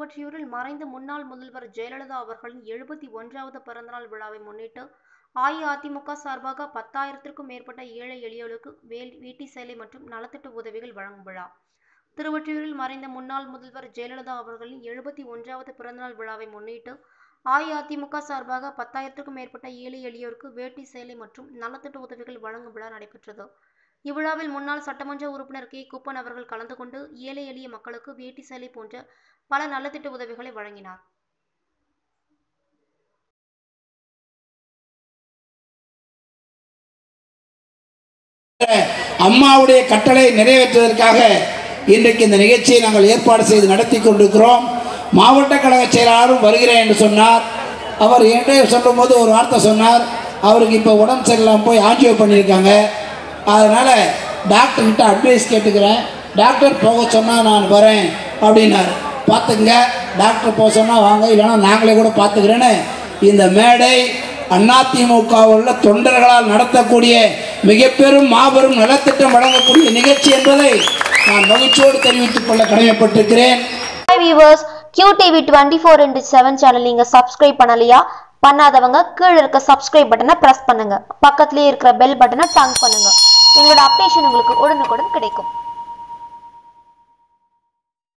திருவொற்றியூரில் மறைந்த முன்னாள் முதல்வர் ஜெயலலிதா அவர்களின் எழுபத்தி ஒன்றாவது பிறந்தநாள் விழாவை முன்னிட்டு அஇஅதிமுக சார்பாக பத்தாயிரத்திற்கும் மேற்பட்ட ஏழை எளியோருக்கு வேல் வேட்டி சேலை மற்றும் நலத்திட்ட உதவிகள் வழங்கும் விழா திருவொற்றியூரில் மறைந்த முன்னாள் முதல்வர் ஜெயலலிதா அவர்களின் எழுபத்தி ஒன்றாவது பிறந்தநாள் விழாவை முன்னிட்டு அஇஅதிமுக சார்பாக பத்தாயிரத்திற்கும் மேற்பட்ட ஏழை எளியோருக்கு வேட்டி சேலை மற்றும் நலத்திட்ட உதவிகள் வழங்கும் விழா நடைபெற்றது இவ்விழாவில் முன்னாள் சட்டமன்ற உறுப்பினர் கே குப்பன் அவர்கள் கலந்து கொண்டு ஏழை எளிய மக்களுக்கு வேட்டி சேலை போன்ற பல நலத்திட்ட உதவிகளை வழங்கினார் அம்மாவுடைய கட்டளை நிறைவேற்றுவதற்காக இன்றைக்கு இந்த நிகழ்ச்சியை நாங்கள் ஏற்பாடு செய்து நடத்தி கொண்டிருக்கிறோம் மாவட்ட கழக செயலாளரும் வருகிறேன் என்று சொன்னார் அவர் என்கிட்ட சொல்லும்போது ஒரு வார்த்தை சொன்னார் அவருக்கு இப்போ உடம்பு சரியில்லாமல் போய் ஆஞ்சியோ பண்ணியிருக்காங்க அதனால் டாக்டர்கிட்ட அட்வைஸ் கேட்டுக்கிறேன் டாக்டர் போக சொன்னால் நான் வரேன் அப்படின்னார் பார்த்துங்க டாக்டர் போக சொன்னால் வாங்க இல்லைன்னா நாங்களே கூட பார்த்துக்கிறேன்னு இந்த மேடை அதிமுகவில் உள்ள தொண்டர்களால் நடத்தக்கூடிய மிக பெரும் மாபெரும் நலத்திட்டம் வழங்கக்கூடிய நிகழ்ச்சி என்பதை நான் மகிழ்ச்சியோடு தெரிவித்துக் கொள்ள கடமைப்பட்டிருக்கிறேன் hi viewers Q TV twenty four into seven channel நீங்கள் சப்ஸ்கிரைப் பண்ணலையா பண்ணாதவங்க கீழே இருக்க சப்ஸ்கிரைப் பட்டனை ப்ரெஸ் பண்ணுங்க பக்கத்துலேயே இருக்கிற பெல் பட்டனை டங் பண்ணுங்க எங்களோட அப்டேஷன் உங்களுக்கு உடனுக்குடன் கிடைக்கும்